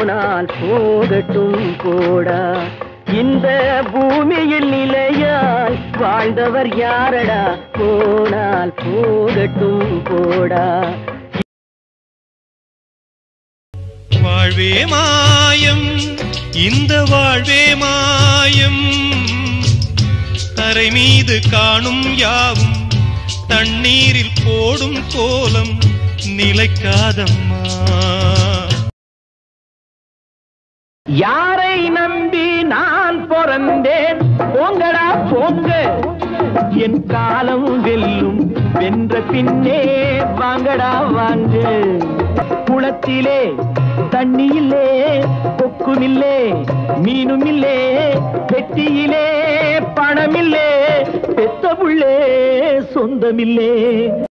போனால் போகட்டும் போடா இந்த பூமியில் நிலையாய் வாழ்ந்தவர் யாரடா போனால் போகட்டும் போடா வாழ்வே மாயம் இந்த வாழ்வே மாயம் தரை மீது காணும் யாவும் தண்ணீரில் போடும் கோலம் நிலைக்காதம்மா யாரை நம்பி நான் பிறந்தேன் போங்கடா போங்க என் காலம் வெல்லும் வென்ற பின்னே வாங்கடா வாங்க குளத்திலே தண்ணியிலே கொக்குமில்லே மீனுமில்லே பெட்டியிலே பணமில்லே பெத்த புள்ளே சொந்தமில்லே